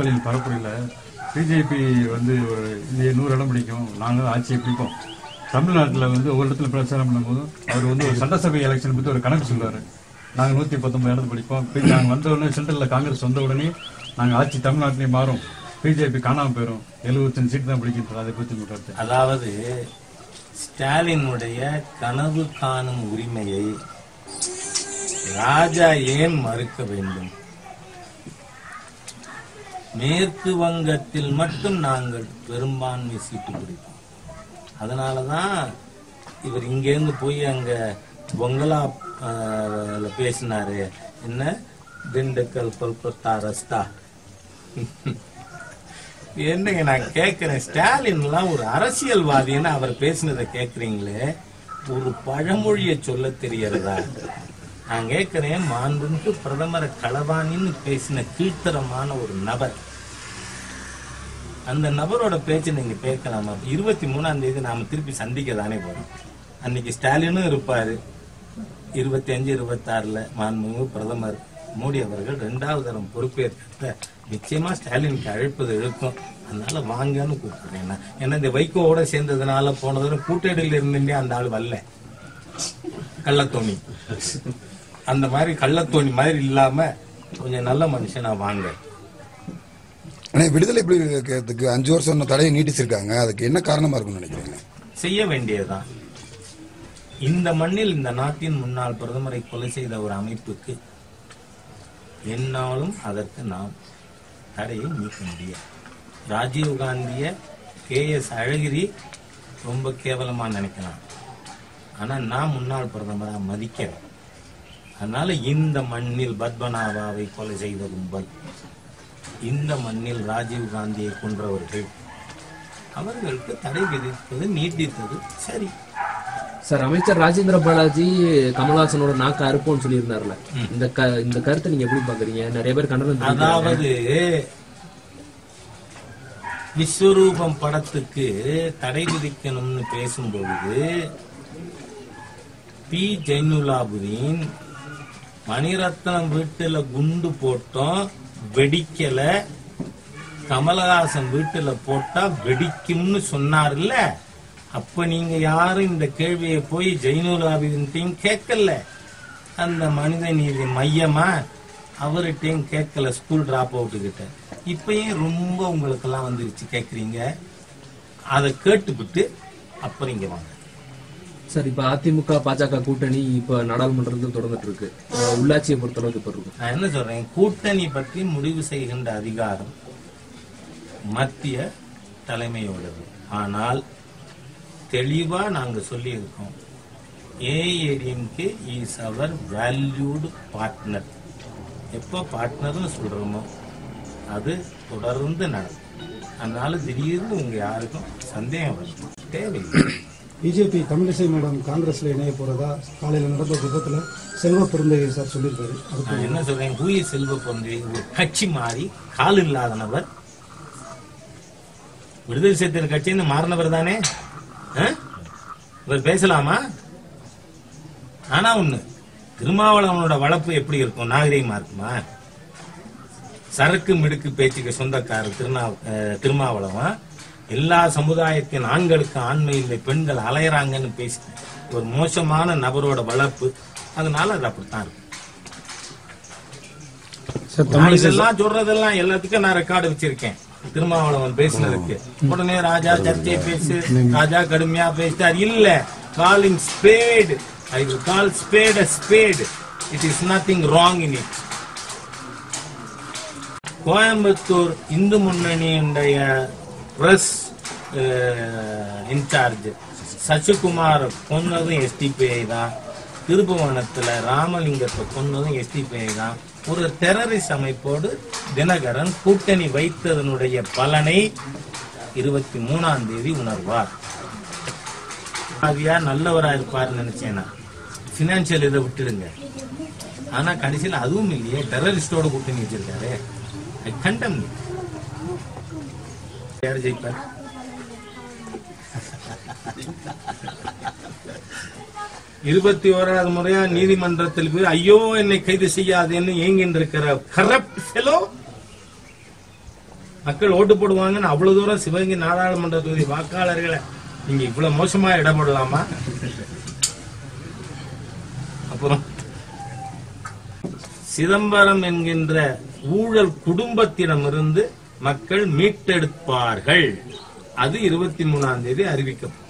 Stalin பரப்புரையில் BJP வந்து ஒரு இது நூறு இடம் பிடிக்கும் நாங்கள் ஆட்சியை பிடிப்போம் தமிழ்நாட்டில் வந்து ஒரு இடத்துல பிரச்சாரம் பண்ணும்போது அவர் வந்து ஒரு சட்டசபை எலெக்ஷன் பற்றி ஒரு கணக்கு சொல்லுவார் நாங்கள் நூற்றி பத்தொன்பது இடத்துல பிடிப்போம் இப்போ நாங்கள் வந்த உடனே சென்ட்ரலில் காங்கிரஸ் வந்த உடனே நாங்கள் ஆட்சி தமிழ்நாட்டிலே மாறும் பிஜேபி காணாமல் போயிடும் எழுபத்தஞ்சு சீட் தான் பிடிக்கின்றது அதை பற்றி உங்க கருத்து அதாவது ஸ்டாலினுடைய கனவு காணும் உரிமையை ராஜா ஏன் மறுக்க வேண்டும் மேற்கு வங்கத்தில் மட்டும் நாங்கள் பெரும்பான்மை சீட்டு பிடிப்போம் அதனாலதான் இவர் இங்கேருந்து போய் அங்க பொங்கலா ஆஹ், ல பேசினாரு என்ன திண்டுக்கல் கொல்கத்தா ரஸ்தா என்னங்க நான் கேட்கிறேன் ஸ்டாலின்லாம் ஒரு அரசியல்வாதின்னு அவர் பேசினதை கேட்குறீங்களே ஒரு பழமொழியை சொல்ல தெரியறதா நான் கேட்கிறேன் மாண்புக்கு பிரதமர் களவாணின்னு பேசின கீழ்த்தரமான ஒரு நபர் அந்த நபரோட பேச்சு நீங்க கேட்கலாமா இருபத்தி மூணாம் தேதி நாம திருப்பி சந்திக்க தானே போறோம் அன்னைக்கு ஸ்டாலினும் இருப்பாரு இருபத்தி அஞ்சு இருபத்தாறுல மாண்புமிகு பிரதமர் மோடி அவர்கள் ரெண்டாவது தரம் பொறுப்பேற்க நிச்சயமா ஸ்டாலினுக்கு அழைப்பது இழுக்கும் அதனால வாங்கன்னு கூப்பிடுறேன் நான். ஏன்னா இந்த வைகோவோட சேர்ந்ததுனால போன தடவை கூட்டணியில் இருந்துட்டே அந்த ஆள் வரல கள்ளத்தோணி அந்த மாதிரி கள்ளத்தோணி மாதிரி இல்லாம கொஞ்சம் நல்ல மனுஷனா வாங்க ஆனா விடுதலை புலிகளுக்கு அஞ்சு வருஷம் இன்னும் தடையை நீட்டிச்சிருக்காங்க அதுக்கு என்ன காரணமா இருக்கும்னு நினைக்கிறீங்க செய்ய வேண்டியதுதான் இந்த மண்ணில் இந்த நாட்டின் முன்னாள் பிரதமரை கொலை செய்த ஒரு அமைப்புக்கு என்னாலும் அதற்கு நாம் தடையை நீக்க முடியாது ராஜீவ் காந்திய கே எஸ் அழகிரி ரொம்ப கேவலமா நினைக்கலாம் ஆனா நான் முன்னாள் பிரதமரா மதிக்கிறேன் அதனால இந்த மண்ணில் பத்மநாபாவை கொலை செய்த கும்பல் இந்த மண்ணில் ராஜீவ் காந்தியை கொன்றவர்கள் அவர்களுக்கு தடை விதிப்பது நீட்டித்தது சரி சார் அமைச்சர் ராஜேந்திர பாலாஜி கமல்ஹாசனோட நாக்க அறுப்போம்னு சொல்லியிருந்தாருல இந்த க இந்த கருத்தை நீங்க எப்படி பாக்குறீங்க நிறைய பேர் கண்டனம் தெரிவிக்கிறாங்க. அதாவது விஸ்வரூபம் படத்துக்கு தடை விதிக்கணும்னு பேசும்பொழுது பி ஜெயினுலாபுதீன் மணிரத்னம் வீட்டுல குண்டு போட்டோம் வெடிக்கல கமலஹாசன் வீட்டுல போட்டா வெடிக்கும்னு சொன்னார்ல அப்ப நீங்க யாரும் இந்த கேள்வியை போய் ஜெயினுலாபுதீன்ட்டையும் கேட்கல அந்த மனித நீதி மையமா அவர்கிட்டயும் கேட்கல ஸ்கூல் டிராப் அவுட்டு கிட்ட இப்பயும் ரொம்ப உங்களுக்கெல்லாம் வந்துருச்சு கேக்குறீங்க அதை கேட்டுவிட்டு அப்புறம் இங்க வாங்க சார் இப்ப அதிமுக பாஜக கூட்டணி இப்ப நாடாளுமன்றத்தில் தொடர்ந்துட்டு இருக்கு அஹ் உள்ளாட்சியை பொறுத்தளவுக்கு இப்ப இருக்கும் நான் என்ன சொல்றேன் கூட்டணி பற்றி முடிவு செய்கின்ற அதிகாரம் மத்திய தலைமையோடது ஆனால் தெளிவா நாங்க சொல்லியிருக்கோம் AIADMK is our valued partner எப்போ பார்ட்னர்னு சொல்றோமோ அது தொடர்ந்து நடக்கும் அதனால திடீர்னு உங்க யாருக்கும் சந்தேகம் வரும் தேவையில்லை பிஜேபி தமிழிசை மேடம் காங்கிரஸ்ல இணைய போறதா காலையில நடந்த விபத்துல செல்வ பெருந்தகை சார் சொல்லியிருக்காரு அது நான் என்ன சொல்றேன் ஹூய செல்வ பொருந்தி ஒரு கட்சி மாறி கால் இல்லாதனவர் விடுதலை சிறுத்தைகள் கட்சின்னு மாறினவர் தானே ஆ? இவர் பேசலாமா ஆனா ஒண்ணு திருமாவளவனோட வளர்ப்பு எப்படி இருக்கும் நாகரிகமா இருக்குமா சரக்கு மிடுக்கு பேச்சுக்கு சொந்தக்காரர் திருநா அஹ், திருமாவளவன் எல்லா சமுதாயத்தின் ஆண்களுக்கு ஆண்மை இல்லை பெண்கள் அலையறாங்கன்னு பேசி ஒரு மோசமான நபரோட வளர்ப்பு அதனால அது அப்படித்தான் இருக்கும் நான் இதெல்லாம் சொல்றதெல்லாம் எல்லாத்துக்கும் நான் ரெக்கார்டு வச்சிருக்கேன் திருமாவளவன் பேசினதுக்கு உடனே ராஜா சர்ச்சை பேசு ராஜா கடுமையா பேசிட்டார் இல்ல calling spade I will call spade a spade it is nothing wrong in it Coimbatore Hindu முன்னணியுடைய பிரஸ் இன்சார்ஜ் சசிகுமார் கொன்னதும் எஸ்டிபிஐ தான் திருபுவனத்துல ராமலிங்கத்தை கொன்னதும் எஸ்டிபிஐ தான் ஒரு டெரரிஸ்ட் அமைப்போடு தினகரன் கூட்டணி வைத்ததனுடைய பலனை இருபத்தி மூணாம் தேதி உணர்வார் ஆவியா நல்லவரா இருப்பார்னு நினைச்சேனா பினான்சியல் இதை விட்டுடுங்க ஆனா கடைசியில் அதுவும் இல்லையே டெரரிஸ்டோட கூட்டணி வச்சிருக்காரு ஐ கண்டம் யார் ஜெயிப்பார் இருபத்தி ஓராவது முறையா நீதிமன்றத்தில் போய் ஐயோ என்னை கைது செய்யாதேன்னு ஏங்கின்ற இருக்கிற கரப்ட் ஃபெலோ மக்கள் ஓட்டு போடுவாங்கன்னு அவ்வளவு தூரம் சிவகங்கை நாடாளுமன்ற தொகுதி வாக்காளர்களை நீங்க இவ்வளவு மோசமா இடப்படலாமா அப்புறம் சிதம்பரம் என்கின்ற ஊழல் குடும்பத்திடமிருந்து மக்கள் மீட்டெடுப்பார்கள் அது இருபத்தி மூணாம் தேதி அறிவிக்கப்படும்